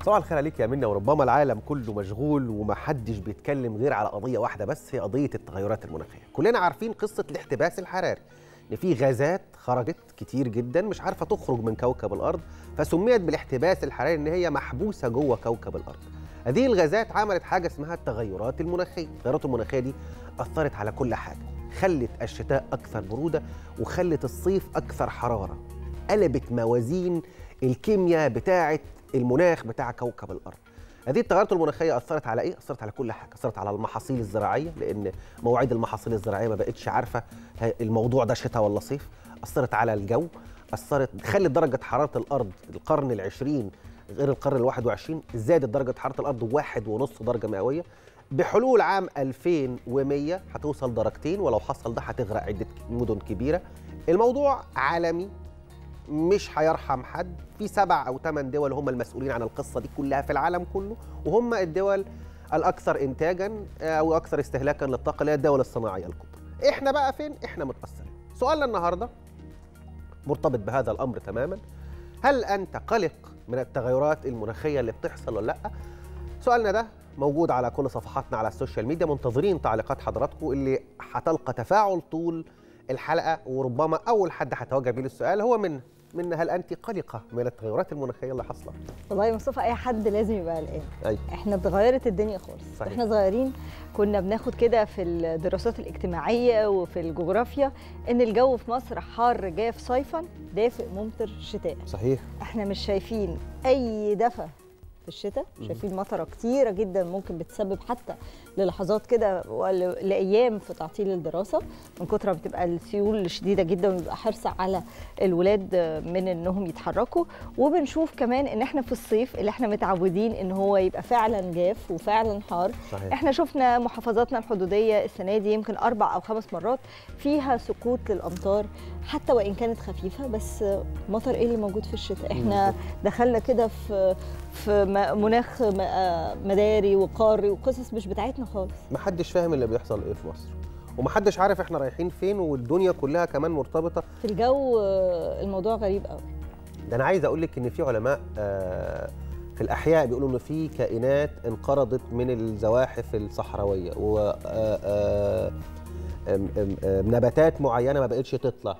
طبعا الخير عليك يا منى وربما العالم كله مشغول ومحدش بيتكلم غير على قضيه واحده بس هي قضيه التغيرات المناخيه كلنا عارفين قصه الاحتباس الحراري ان في غازات خرجت كتير جدا مش عارفه تخرج من كوكب الارض فسميت بالاحتباس الحراري ان هي محبوسه جوه كوكب الارض هذه الغازات عملت حاجه اسمها التغيرات المناخيه التغيرات المناخيه دي اثرت على كل حاجه خلت الشتاء اكثر بروده وخلت الصيف اكثر حراره قلبت موازين الكيمياء بتاعه المناخ بتاع كوكب الارض هذه التغيرات المناخيه اثرت على ايه اثرت على كل حاجه اثرت على المحاصيل الزراعيه لان مواعيد المحاصيل الزراعيه ما بقتش عارفه الموضوع ده شتاء ولا صيف اثرت على الجو اثرت خلت درجه حراره الارض القرن العشرين غير القرن الواحد وعشرين زادت درجه حراره الارض واحد ونص درجه مئويه بحلول عام 2100 هتوصل درجتين ولو حصل ده هتغرق عده مدن كبيره الموضوع عالمي مش هيرحم حد في سبع او ثمان دول هم المسؤولين عن القصه دي كلها في العالم كله وهم الدول الاكثر انتاجا او اكثر استهلاكا للطاقه اللي هي الدول الصناعيه الكبرى احنا بقى فين احنا متاثرين سؤالنا النهارده مرتبط بهذا الامر تماما هل انت قلق من التغيرات المناخيه اللي بتحصل ولا لا سؤالنا ده موجود على كل صفحاتنا على السوشيال ميديا منتظرين تعليقات حضراتكم اللي هتلقى تفاعل طول الحلقه وربما اول حد هتوجه بيه السؤال هو من من هل انت قلقه من التغيرات المناخيه اللي حاصله؟ والله يا مصطفى اي حد لازم يبقى قلقان أيوة. احنا اتغيرت الدنيا خالص صحيح. احنا صغيرين كنا بناخد كده في الدراسات الاجتماعيه وفي الجغرافيا ان الجو في مصر حار جاف صيفا دافئ ممطر شتاء صحيح احنا مش شايفين اي دفى في الشتاء شايفين مطره كتيره جدا ممكن بتسبب حتى للحظات كده ول- لايام في تعطيل الدراسه من كتر ما بتبقى السيول شديده جدا وبيبقى حرص على الولاد من انهم يتحركوا وبنشوف كمان ان احنا في الصيف اللي احنا متعودين ان هو يبقى فعلا جاف وفعلا حار صحيح احنا شفنا محافظاتنا الحدوديه السنه دي يمكن اربع او خمس مرات فيها سقوط للامطار حتى وان كانت خفيفه بس مطر ايه اللي موجود في الشتاء احنا دخلنا كده في في م- مناخ م- آه مداري وقاري وقصص مش بتاعتنا خالص محدش فاهم اللي بيحصل ايه في مصر ومحدش عارف احنا رايحين فين والدنيا كلها كمان مرتبطه في الجو آه، الموضوع غريب قوي ده انا عايز اقول لك ان في علماء آه، في الاحياء بيقولوا ان في كائنات انقرضت من الزواحف الصحراويه و آه، آه، آم، آم، آم، نباتات معينه ما بقتش تطلع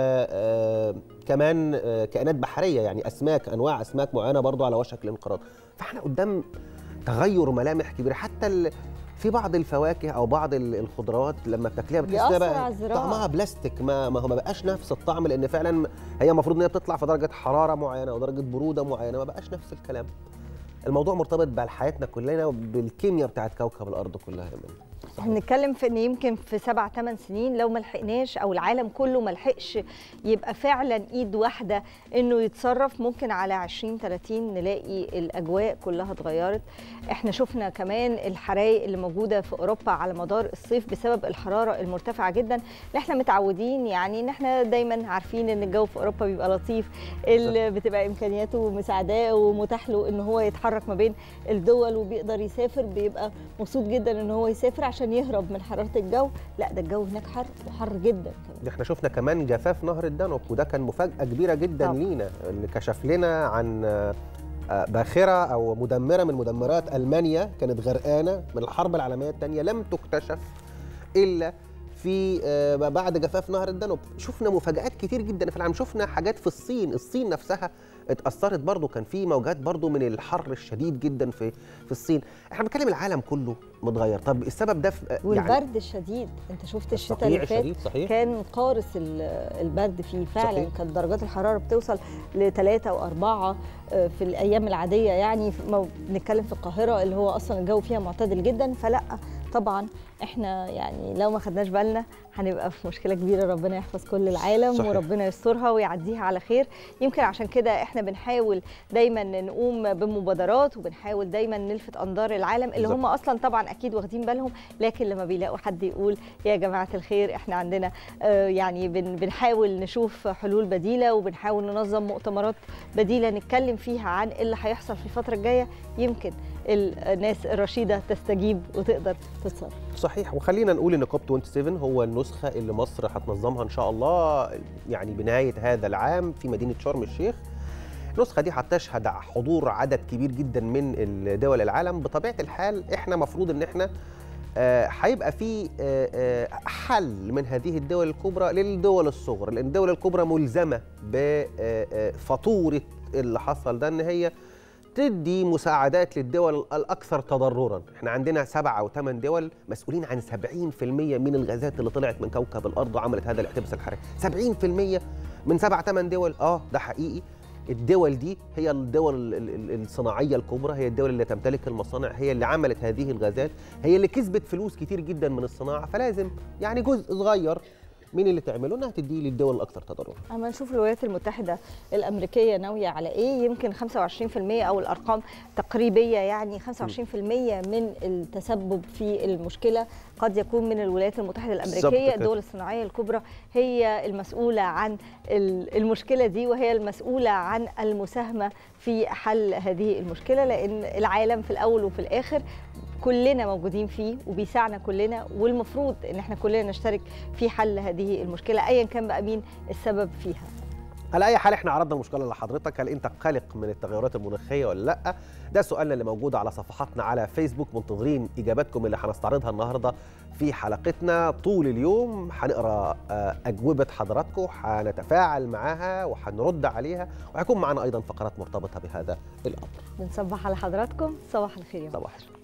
وكمان كائنات بحريه يعني اسماك انواع اسماك معينه برضو على وشك الانقراض فاحنا قدام تغير ملامح كبيره حتى ال- في بعض الفواكه او بعض ال- الخضروات لما بتاكليها بتحس إنها بيأثر بقى على الزراعة. طعمها بلاستيك ما ما هو ما بقاش نفس الطعم لان فعلا هي المفروض ان هي بتطلع في درجه حراره معينه ودرجه بروده معينه ما بقاش نفس الكلام الموضوع مرتبط بحياتنا كلنا بالكيمياء بتاعت كوكب الارض كلها يا من احنا بنتكلم في ان يمكن في سبع ثمان سنين لو ما لحقناش او العالم كله ما لحقش يبقى فعلا ايد واحده انه يتصرف ممكن على 20 30 نلاقي الاجواء كلها اتغيرت احنا شفنا كمان الحرائق اللي موجوده في اوروبا على مدار الصيف بسبب الحراره المرتفعه جدا اللي احنا متعودين يعني ان احنا دايما عارفين ان الجو في اوروبا بيبقى لطيف اللي بتبقى امكانياته مساعداه ومتاح له ان هو يتحرك ما بين الدول وبيقدر يسافر بيبقى مبسوط جدا ان هو يسافر عشان يهرب من حراره الجو لا ده الجو هناك حر وحر جدا كمان ده احنا شفنا كمان جفاف نهر الدانوب وده كان مفاجاه كبيره جدا طبعا. لينا اللي كشف لنا عن آه، آه، باخره او مدمره من مدمرات المانيا كانت غرقانه من الحرب العالميه الثانيه لم تكتشف الا في آه، بعد جفاف نهر الدانوب شفنا مفاجآت كتير جدا في العالم شفنا حاجات في الصين الصين نفسها اتأثرت برضو كان في موجات برضو من الحر الشديد جدا في في الصين احنا بنتكلم العالم كله متغير طب السبب ده في يعني والبرد الشديد انت شفت الشتاء الصقيع اللي فات الشديد صحيح كان قارس ال- البرد فيه فعلا صحيح. كانت درجات الحراره بتوصل لثلاثة وأربعة آه، في الأيام العادية يعني في- ما بنتكلم في القاهرة اللي هو أصلا الجو فيها معتدل جدا فلا طبعا احنا يعني لو ما خدناش بالنا هنبقى في مشكله كبيره ربنا يحفظ كل العالم صحيح. وربنا يسترها ويعديها على خير يمكن عشان كده احنا بنحاول دايما نقوم بمبادرات وبنحاول دايما نلفت انظار العالم اللي بالظبط. هم اصلا طبعا اكيد واخدين بالهم لكن لما بيلاقوا حد يقول يا جماعه الخير احنا عندنا آه، يعني بن- بنحاول نشوف حلول بديله وبنحاول ننظم مؤتمرات بديله نتكلم فيها عن إيه اللي هيحصل في الفتره الجايه يمكن الناس الرشيده تستجيب وتقدر تتصرف صحيح وخلينا نقول ان كوب 27 هو النسخه اللي مصر هتنظمها ان شاء الله يعني بنهايه هذا العام في مدينه شرم الشيخ النسخه دي هتشهد حضور عدد كبير جدا من الدول العالم بطبيعه الحال احنا مفروض ان احنا آه، هيبقى في آه، آه، حل من هذه الدول الكبرى للدول الصغرى لان الدول الكبرى ملزمه بفاتوره اللي حصل ده ان هي تدي مساعدات للدول الاكثر تضررا احنا عندنا سبع او ثمان دول مسؤولين عن 70% من الغازات اللي طلعت من كوكب الارض وعملت هذا الاحتباس الحراري 70% من سبع ثمان دول اه ده حقيقي الدول دي هي الدول ال- ال- الصناعيه الكبرى هي الدول اللي تمتلك المصانع هي اللي عملت هذه الغازات هي اللي كسبت فلوس كتير جدا من الصناعه فلازم يعني جزء صغير من اللي تعمله انها تديه للدول الاكثر تضررا اما نشوف الولايات المتحده الامريكيه ناويه على ايه يمكن 25% او الارقام تقريبيه يعني 25% من التسبب في المشكله قد يكون من الولايات المتحده بالظبط الامريكيه كده. الدول الصناعيه الكبرى هي المسؤوله عن ال- المشكله دي وهي المسؤوله عن المساهمه في حل هذه المشكله لان العالم في الاول وفي الاخر كلنا موجودين فيه وبيساعنا كلنا والمفروض ان احنا كلنا نشترك في حل هذه المشكله ايا كان بقى مين السبب فيها على اي حال احنا عرضنا مشكله لحضرتك هل انت قلق من التغيرات المناخيه ولا لا ده سؤالنا اللي موجود على صفحاتنا على فيسبوك منتظرين اجاباتكم اللي هنستعرضها النهارده في حلقتنا طول اليوم هنقرا آه، اجوبه حضراتكم هنتفاعل معاها وهنرد عليها وهيكون معنا ايضا فقرات مرتبطه بهذا الامر بنصبح على حضراتكم صباح الخير يا صباح الخير